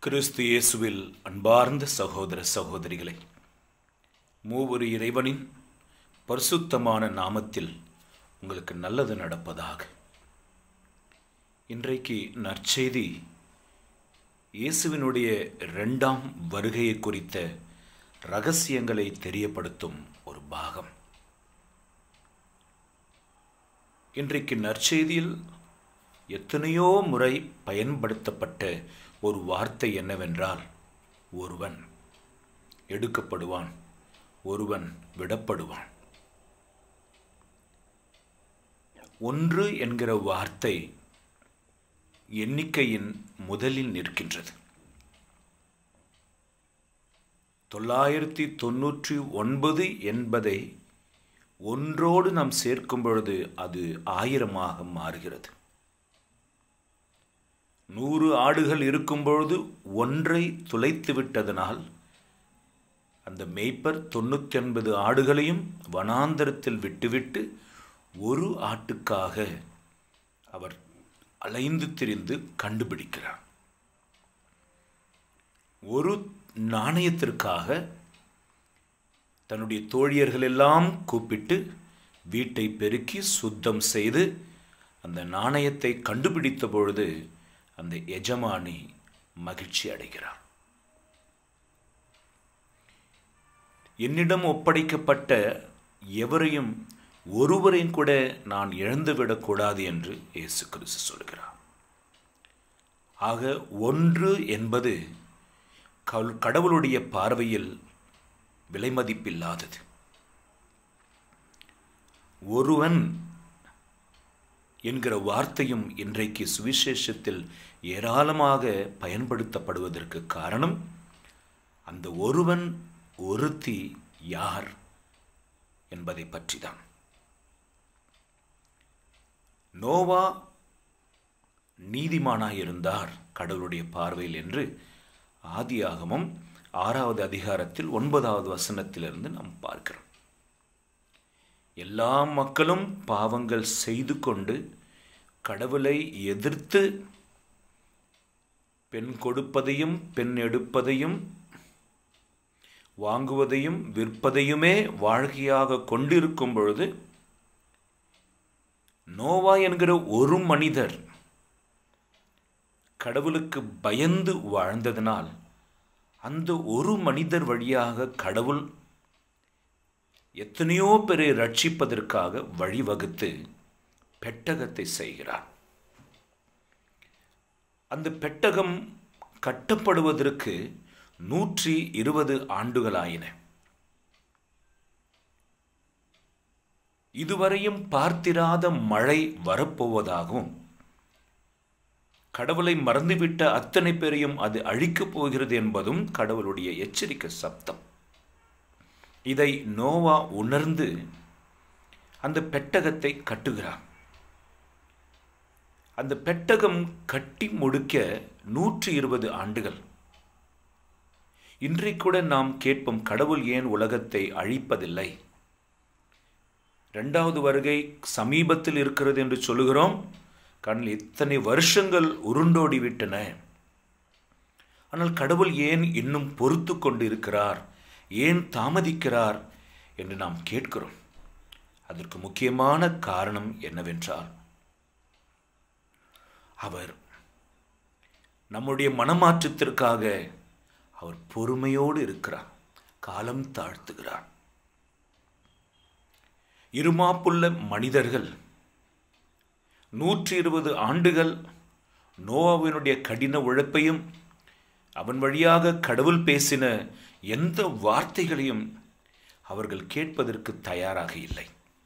கிறிஸ்து இயேசுவில் அன்பார்ந்த சகோதர சகோதரிகளே மூவொரு இறைவனின் பரிசுத்தமான நாமத்தில் உங்களுக்கு நல்லது நடப்பதாக இன்றைக்கு நற்செய்தி இயேசுவினுடைய இரண்டாம் வருகையை குறித்த ரகசியங்களை தெரியப்படுத்தும் ஒரு பாகம் இன்றைக்கு நற்செய்தியில் எத்தனையோ முறை பயன்படுத்தப்பட்ட ஒரு வார்த்தை என்னவென்றால் ஒருவன் எடுக்கப்படுவான் ஒருவன் விடப்படுவான் ஒன்று என்கிற வார்த்தை எண்ணிக்கையின் முதலில் நிற்கின்றது தொள்ளாயிரத்தி தொன்னூற்றி ஒன்பது என்பதை ஒன்றோடு நாம் சேர்க்கும் பொழுது அது ஆயிரமாக மாறுகிறது நூறு ஆடுகள் இருக்கும் பொழுது ஒன்றை துளைத்து விட்டதனால் அந்த மேய்ப்பர் தொண்ணூற்றி ஒன்பது ஆடுகளையும் வனாந்தரத்தில் விட்டுவிட்டு ஒரு ஆட்டுக்காக அவர் அலைந்து திரிந்து கண்டுபிடிக்கிறார் ஒரு நாணயத்திற்காக தன்னுடைய தோழியர்கள் எல்லாம் கூப்பிட்டு வீட்டை பெருக்கி சுத்தம் செய்து அந்த நாணயத்தை கண்டுபிடித்த பொழுது அந்த எஜமானி மகிழ்ச்சி அடைகிறார் என்னிடம் ஒப்படைக்கப்பட்ட எவரையும் ஒருவரையும் கூட நான் இழந்துவிடக்கூடாது என்று இயேசு கிறிஸ்து சொல்கிறார் ஆக ஒன்று என்பது கடவுளுடைய பார்வையில் விலைமதிப்பில்லாதது ஒருவன் என்கிற வார்த்தையும் இன்றைக்கு சுவிசேஷத்தில் ஏராளமாக பயன்படுத்தப்படுவதற்கு காரணம் அந்த ஒருவன் ஒருத்தி யார் என்பதை பற்றிதான் நோவா நீதிமானாய் இருந்தார் கடவுளுடைய பார்வையில் என்று ஆதியாகமும் ஆறாவது அதிகாரத்தில் ஒன்பதாவது வசனத்திலிருந்து நாம் பார்க்கிறோம் எல்லா மக்களும் பாவங்கள் செய்து கொண்டு கடவுளை எதிர்த்து பெண் கொடுப்பதையும் பெண் எடுப்பதையும் வாங்குவதையும் விற்பதையுமே வாழ்க்கையாக கொண்டிருக்கும் பொழுது நோவா என்கிற ஒரு மனிதர் கடவுளுக்கு பயந்து வாழ்ந்ததனால் அந்த ஒரு மனிதர் வழியாக கடவுள் எத்தனையோ பேரை ரட்சிப்பதற்காக வழிவகுத்து பெட்டகத்தை செய்கிறார் அந்த பெட்டகம் கட்டப்படுவதற்கு நூற்றி இருபது ஆண்டுகளாயின இதுவரையும் பார்த்திராத மழை வரப்போவதாகவும் கடவுளை மறந்துவிட்ட அத்தனை பேரையும் அது அழிக்கப் போகிறது என்பதும் கடவுளுடைய எச்சரிக்கை சப்தம் இதை நோவா உணர்ந்து அந்த பெட்டகத்தை கட்டுகிறார் அந்த பெட்டகம் கட்டி முடிக்க நூற்றி இருபது ஆண்டுகள் இன்றைக்கூட நாம் கேட்போம் கடவுள் ஏன் உலகத்தை அழிப்பதில்லை இரண்டாவது வருகை சமீபத்தில் இருக்கிறது என்று சொல்லுகிறோம் கண்ணில் இத்தனை வருஷங்கள் உருண்டோடி விட்டன ஆனால் கடவுள் ஏன் இன்னும் பொறுத்து கொண்டு இருக்கிறார் ஏன் தாமதிக்கிறார் என்று நாம் கேட்கிறோம் அதற்கு முக்கியமான காரணம் என்னவென்றால் அவர் நம்முடைய மனமாற்றத்திற்காக அவர் பொறுமையோடு இருக்கிறார் காலம் தாழ்த்துகிறார் இருமாப்புள்ள மனிதர்கள் நூற்றி இருபது ஆண்டுகள் நோவாவினுடைய கடின உழைப்பையும் அவன் வழியாக கடவுள் பேசின எந்த வார்த்தைகளையும் அவர்கள் கேட்பதற்கு தயாராக இல்லை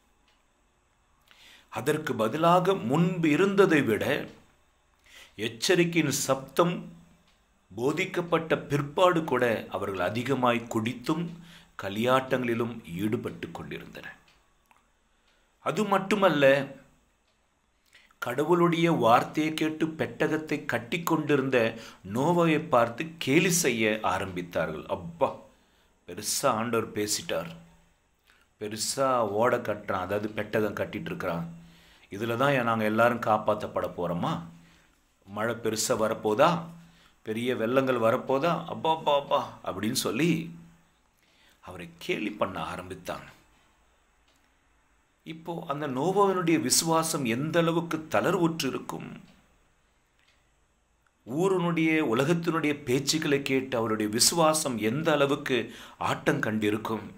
அதற்கு பதிலாக முன்பு இருந்ததை விட எச்சரிக்கையின் சப்தம் போதிக்கப்பட்ட பிற்பாடு கூட அவர்கள் அதிகமாய் குடித்தும் கலியாட்டங்களிலும் ஈடுபட்டு கொண்டிருந்தனர் அது மட்டுமல்ல கடவுளுடைய வார்த்தையை கேட்டு பெட்டகத்தை கட்டி கொண்டிருந்த நோவாவை பார்த்து கேலி செய்ய ஆரம்பித்தார்கள் அப்பா பெருசா ஆண்டவர் பேசிட்டார் பெருசா ஓட கட்டுறான் அதாவது பெட்டகம் கட்டிட்டு இருக்கிறான் இதில் தான் நாங்கள் எல்லாரும் காப்பாற்றப்பட போகிறோமா மழை பெருசாக வரப்போதா பெரிய வெள்ளங்கள் வரப்போதா அப்பா அப்பா அப்பா அப்படின்னு சொல்லி அவரை கேலி பண்ண ஆரம்பித்தாங்க இப்போ அந்த நோவாவினுடைய விசுவாசம் எந்த அளவுக்கு தளர்வுற்று இருக்கும் ஊருனுடைய உலகத்தினுடைய பேச்சுக்களை கேட்டு அவருடைய விசுவாசம் எந்த அளவுக்கு ஆட்டம் கண்டிருக்கும்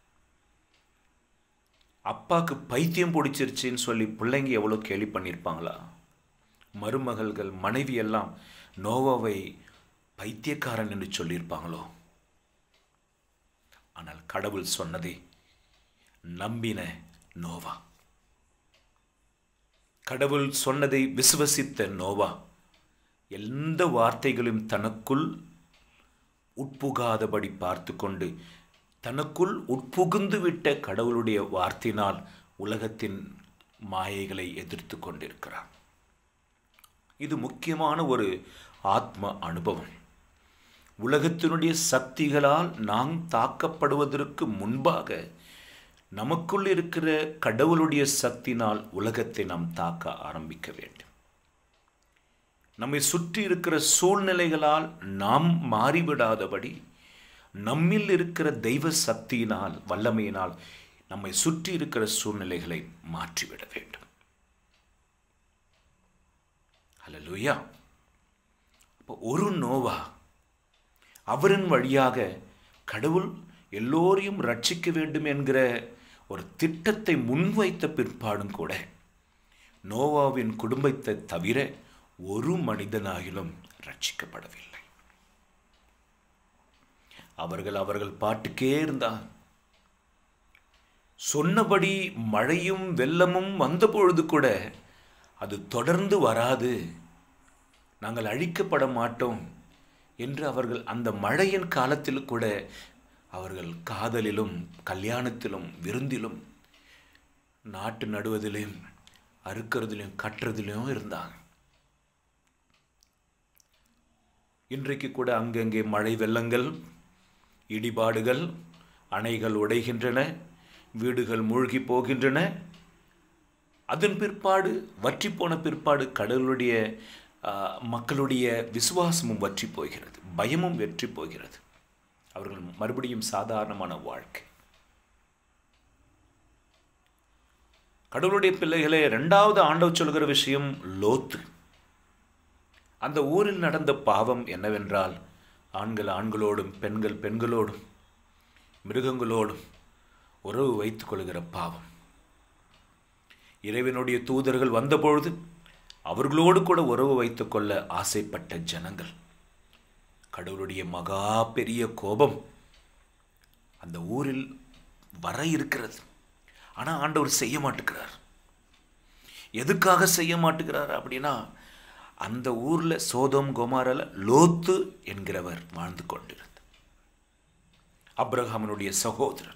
அப்பாக்கு பைத்தியம் பிடிச்சிருச்சுன்னு சொல்லி பிள்ளைங்க எவ்வளோ கேலி பண்ணியிருப்பாங்களா மருமகள்கள் மனைவி எல்லாம் நோவாவை பைத்தியக்காரன் என்று சொல்லியிருப்பாங்களோ ஆனால் கடவுள் சொன்னதை நம்பின நோவா கடவுள் சொன்னதை விசுவசித்த நோவா எந்த வார்த்தைகளும் தனக்குள் உட்புகாதபடி பார்த்து கொண்டு தனக்குள் உட்புகுந்து விட்ட கடவுளுடைய வார்த்தையினால் உலகத்தின் மாயைகளை எதிர்த்து கொண்டிருக்கிறார் இது முக்கியமான ஒரு ஆத்ம அனுபவம் உலகத்தினுடைய சக்திகளால் நாம் தாக்கப்படுவதற்கு முன்பாக நமக்குள் இருக்கிற கடவுளுடைய சக்தினால் உலகத்தை நாம் தாக்க ஆரம்பிக்க வேண்டும் நம்மை சுற்றி இருக்கிற சூழ்நிலைகளால் நாம் மாறிவிடாதபடி நம்மில் இருக்கிற தெய்வ சக்தியினால் வல்லமையினால் நம்மை சுற்றி இருக்கிற சூழ்நிலைகளை மாற்றிவிட வேண்டும் அல்லலுயா அப்போ ஒரு நோவா அவரின் வழியாக கடவுள் எல்லோரையும் ரட்சிக்க வேண்டும் என்கிற ஒரு திட்டத்தை முன்வைத்த பிற்பாடும் கூட நோவாவின் குடும்பத்தை தவிர ஒரு மனிதனாகிலும் ரட்சிக்கப்படவில்லை அவர்கள் அவர்கள் பாட்டுக்கே இருந்தார் சொன்னபடி மழையும் வெள்ளமும் வந்தபொழுது கூட அது தொடர்ந்து வராது நாங்கள் அழிக்கப்பட மாட்டோம் என்று அவர்கள் அந்த மழையின் காலத்தில் கூட அவர்கள் காதலிலும் கல்யாணத்திலும் விருந்திலும் நாட்டு நடுவதிலும் அறுக்கிறதுலையும் கட்டுறதுலையும் இருந்தாங்க இன்றைக்கு கூட அங்கங்கே மழை வெள்ளங்கள் இடிபாடுகள் அணைகள் உடைகின்றன வீடுகள் மூழ்கி போகின்றன அதன் பிற்பாடு வற்றி போன பிற்பாடு கடவுளுடைய மக்களுடைய விசுவாசமும் வற்றி போகிறது பயமும் வெற்றி போகிறது அவர்கள் மறுபடியும் சாதாரணமான வாழ்க்கை கடவுளுடைய பிள்ளைகளே ரெண்டாவது ஆண்டவர் சொல்கிற விஷயம் லோத்து அந்த ஊரில் நடந்த பாவம் என்னவென்றால் ஆண்கள் ஆண்களோடும் பெண்கள் பெண்களோடும் மிருகங்களோடும் உறவு வைத்துக் கொள்கிற பாவம் இறைவனுடைய தூதர்கள் வந்தபொழுது அவர்களோடு கூட உறவு வைத்துக் கொள்ள ஆசைப்பட்ட ஜனங்கள் கடவுளுடைய மகா பெரிய கோபம் அந்த ஊரில் வர இருக்கிறது ஆனால் ஆண்டவர் செய்ய மாட்டுக்கிறார் எதுக்காக செய்ய மாட்டுக்கிறார் அப்படின்னா அந்த ஊரில் சோதம் குமாரில் லோத்து என்கிறவர் வாழ்ந்து கொண்டிருந்தார் அப்ரஹாமனுடைய சகோதரர்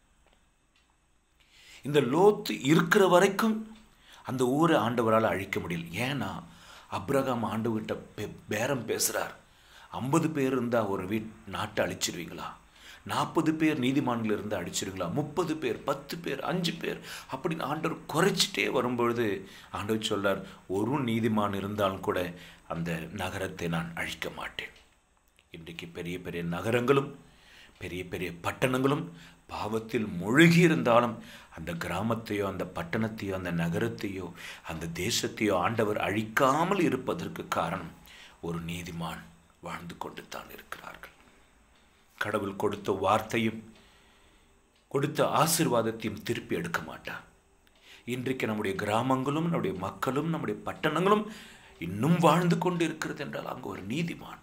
இந்த லோத்து இருக்கிற வரைக்கும் அந்த ஊரை ஆண்டவரால் அழிக்க முடியல ஏன்னா அப்ரஹாம் ஆண்டவர்கிட்ட பேரம் பேசுகிறார் ஐம்பது பேர் இருந்தால் ஒரு வீட் நாட்டை அழிச்சிருவீங்களா நாற்பது பேர் நீதிமான்கள் இருந்து அடிச்சிருங்களா முப்பது பேர் பத்து பேர் அஞ்சு பேர் அப்படின்னு ஆண்டவர் குறைச்சிட்டே வரும்பொழுது ஆண்டவர் சொல்றார் ஒரு நீதிமான் இருந்தாலும் கூட அந்த நகரத்தை நான் அழிக்க மாட்டேன் இன்றைக்கு பெரிய பெரிய நகரங்களும் பெரிய பெரிய பட்டணங்களும் பாவத்தில் மூழ்கி இருந்தாலும் அந்த கிராமத்தையோ அந்த பட்டணத்தையோ அந்த நகரத்தையோ அந்த தேசத்தையோ ஆண்டவர் அழிக்காமல் இருப்பதற்கு காரணம் ஒரு நீதிமான் வாழ்ந்து கொண்டு தான் இருக்கிறார்கள் கடவுள் கொடுத்த வார்த்தையும் கொடுத்த ஆசிர்வாதத்தையும் திருப்பி எடுக்க மாட்டார் இன்றைக்கு நம்முடைய கிராமங்களும் நம்முடைய மக்களும் நம்முடைய பட்டணங்களும் இன்னும் வாழ்ந்து கொண்டு இருக்கிறது என்றால் அங்கு ஒரு நீதிமான்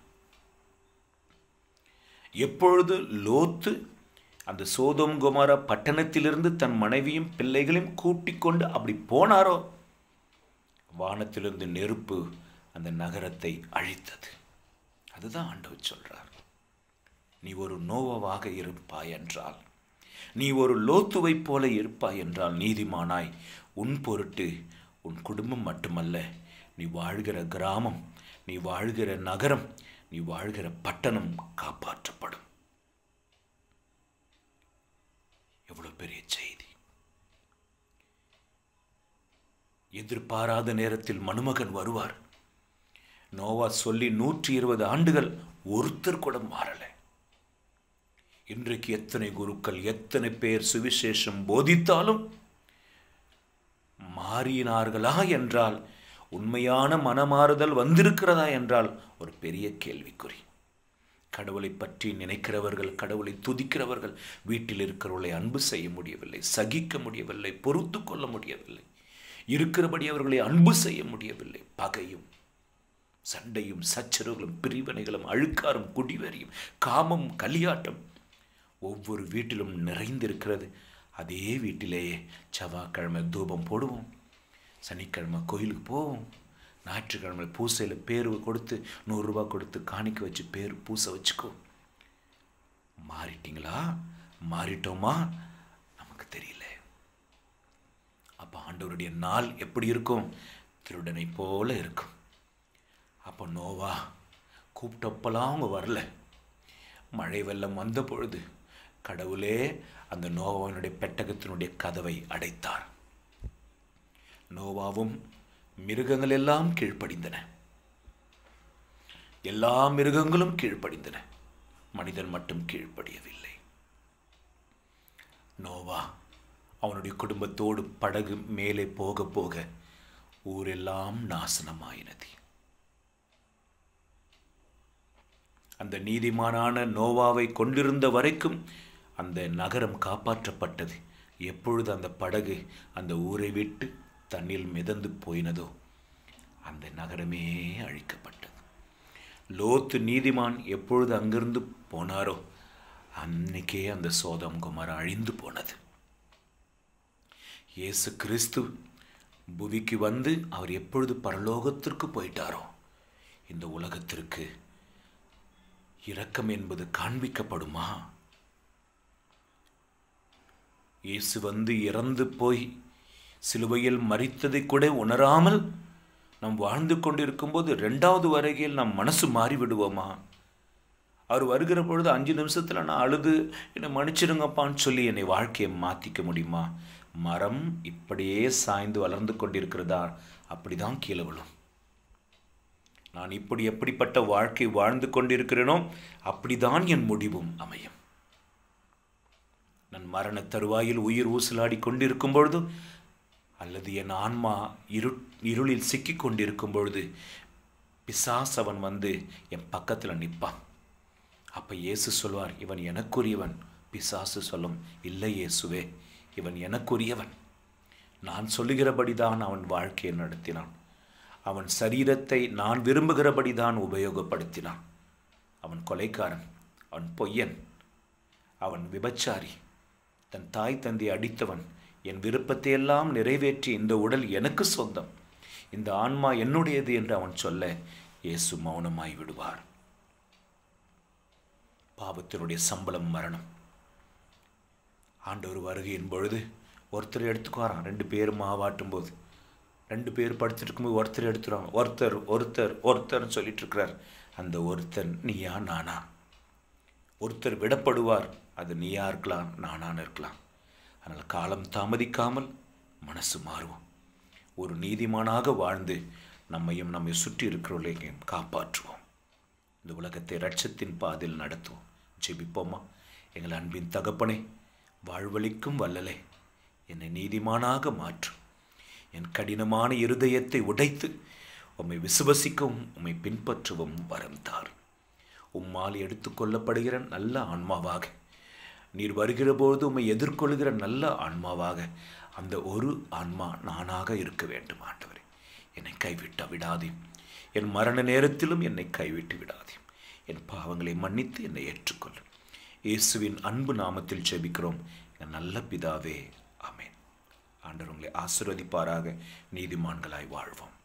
எப்பொழுது லோத்து அந்த சோதோம் குமார பட்டணத்திலிருந்து தன் மனைவியும் பிள்ளைகளையும் கூட்டிக் கொண்டு அப்படி போனாரோ வானத்திலிருந்து நெருப்பு அந்த நகரத்தை அழித்தது அதுதான் ஆண்டவர் சொல்றார் நீ ஒரு நோவாக இருப்பாய் என்றால் நீ ஒரு லோத்துவை போல இருப்பாய் என்றால் நீதிமானாய் உன் பொருட்டு உன் குடும்பம் மட்டுமல்ல நீ வாழ்கிற கிராமம் நீ வாழ்கிற நகரம் நீ வாழ்கிற பட்டணம் காப்பாற்றப்படும் எவ்வளவு பெரிய செய்தி எதிர்பாராத நேரத்தில் மணுமகன் வருவார் நோவா சொல்லி நூற்றி இருபது ஆண்டுகள் ஒருத்தர் கூட மாறலை இன்றைக்கு எத்தனை குருக்கள் எத்தனை பேர் சுவிசேஷம் போதித்தாலும் மாறினார்களா என்றால் உண்மையான மனமாறுதல் வந்திருக்கிறதா என்றால் ஒரு பெரிய கேள்விக்குறி கடவுளை பற்றி நினைக்கிறவர்கள் கடவுளை துதிக்கிறவர்கள் வீட்டில் இருக்கிறவர்களை அன்பு செய்ய முடியவில்லை சகிக்க முடியவில்லை பொறுத்து கொள்ள முடியவில்லை இருக்கிறபடி அவர்களை அன்பு செய்ய முடியவில்லை பகையும் சண்டையும் சச்சரவுகளும் பிரிவினைகளும் அழுக்காரும் குடிவெறியும் காமம் கலியாட்டம் ஒவ்வொரு வீட்டிலும் நிறைந்திருக்கிறது அதே வீட்டிலேயே செவ்வாய்க்கிழமை தூபம் போடுவோம் சனிக்கிழமை கோயிலுக்கு போவோம் ஞாயிற்றுக்கிழமை பூசையில் பேர் கொடுத்து நூறுரூவா கொடுத்து காணிக்க வச்சு பேர் பூசை வச்சுக்கோ மாறிட்டீங்களா மாறிட்டோமா நமக்கு தெரியல அப்போ ஆண்டவருடைய நாள் எப்படி இருக்கும் திருடனை போல இருக்கும் அப்போ நோவா கூப்பிட்டப்பெல்லாம் அவங்க வரல மழை வெள்ளம் வந்த பொழுது கடவுளே அந்த நோவாவினுடைய பெட்டகத்தினுடைய கதவை அடைத்தார் நோவாவும் மிருகங்கள் எல்லாம் கீழ்ப்படிந்தன எல்லா மிருகங்களும் கீழ்ப்படிந்தன மனிதன் மட்டும் கீழ்ப்படியவில்லை நோவா அவனுடைய குடும்பத்தோடு படகு மேலே போக போக ஊரெல்லாம் நாசனமாயினது அந்த நீதிமானான நோவாவை கொண்டிருந்த வரைக்கும் அந்த நகரம் காப்பாற்றப்பட்டது எப்பொழுது அந்த படகு அந்த ஊரை விட்டு தண்ணில் மிதந்து போயினதோ அந்த நகரமே அழிக்கப்பட்டது லோத்து நீதிமான் எப்பொழுது அங்கிருந்து போனாரோ அன்னைக்கே அந்த சோதம் குமார் அழிந்து போனது இயேசு கிறிஸ்து புவிக்கு வந்து அவர் எப்பொழுது பரலோகத்திற்கு போயிட்டாரோ இந்த உலகத்திற்கு இரக்கம் என்பது காண்பிக்கப்படுமா இயேசு வந்து இறந்து போய் சிலுவையில் மறித்ததை கூட உணராமல் நாம் வாழ்ந்து கொண்டிருக்கும்போது ரெண்டாவது வரையில் நம் மனசு மாறிவிடுவோமா அவர் வருகிற பொழுது அஞ்சு நிமிஷத்தில் நான் அழுது என்னை மன்னிச்சிடுங்கப்பான்னு சொல்லி என்னை வாழ்க்கையை மாற்றிக்க முடியுமா மரம் இப்படியே சாய்ந்து வளர்ந்து கொண்டிருக்கிறதா அப்படிதான் கீழே விழும் நான் இப்படி எப்படிப்பட்ட வாழ்க்கை வாழ்ந்து கொண்டிருக்கிறேனோ அப்படிதான் என் முடிவும் அமையும் நான் மரண தருவாயில் உயிர் ஊசலாடி கொண்டிருக்கும் பொழுது அல்லது என் ஆன்மா இரு இருளில் சிக்கி கொண்டிருக்கும் பொழுது பிசாஸ் அவன் வந்து என் பக்கத்தில் நிற்பான் அப்போ இயேசு சொல்வார் இவன் எனக்குரியவன் பிசாசு சொல்லும் இல்லை இயேசுவே இவன் எனக்குரியவன் நான் சொல்லுகிறபடி தான் அவன் வாழ்க்கையை நடத்தினான் அவன் சரீரத்தை நான் விரும்புகிறபடி தான் உபயோகப்படுத்தினான் அவன் கொலைக்காரன் அவன் பொய்யன் அவன் விபச்சாரி தன் தாய் தந்தை அடித்தவன் என் விருப்பத்தை எல்லாம் நிறைவேற்றி இந்த உடல் எனக்கு சொந்தம் இந்த ஆன்மா என்னுடையது என்று அவன் சொல்ல இயேசு மௌனமாய் விடுவார் பாவத்தினுடைய சம்பளம் மரணம் ஆண்டவர் வருகையின் பொழுது ஒருத்தர் எடுத்துக்குவாராம் ரெண்டு பேர் மாவாட்டும் போது ரெண்டு பேர் படுத்துட்டு இருக்கும்போது ஒருத்தர் எடுத்துருவாங்க ஒருத்தர் ஒருத்தர் ஒருத்தர்னு சொல்லிட்டு இருக்கிறார் அந்த ஒருத்தர் நீயா நானா ஒருத்தர் விடப்படுவார் அது நீயா இருக்கலாம் நானான்னு இருக்கலாம் அதனால் காலம் தாமதிக்காமல் மனசு மாறுவோம் ஒரு நீதிமானாக வாழ்ந்து நம்மையும் நம்மை சுற்றி இருக்கிறவர்களையும் காப்பாற்றுவோம் இந்த உலகத்தை ரட்சத்தின் பாதையில் நடத்துவோம் ஜெபிப்போமா எங்கள் அன்பின் தகப்பனே வாழ்வழிக்கும் வல்லலே என்னை நீதிமானாக மாற்றும் என் கடினமான இருதயத்தை உடைத்து உம்மை விசுவசிக்கவும் உம்மை பின்பற்றவும் வரம் தார் உம்மால் எடுத்துக்கொள்ளப்படுகிற நல்ல ஆன்மாவாக நீர் வருகிற போது உம்மை எதிர்கொள்கிற நல்ல ஆன்மாவாக அந்த ஒரு ஆன்மா நானாக இருக்க வேண்டும் ஆண்டவரே என்னை கைவிட்ட விடாதே என் மரண நேரத்திலும் என்னை கைவிட்டு விடாதே என் பாவங்களை மன்னித்து என்னை ஏற்றுக்கொள்ளும் இயேசுவின் அன்பு நாமத்தில் ஜெபிக்கிறோம் என் நல்ல பிதாவே ஆமேன் ஆண்டவர் உங்களை ஆசிர்வதிப்பாராக நீதிமான்களாய் வாழ்வோம்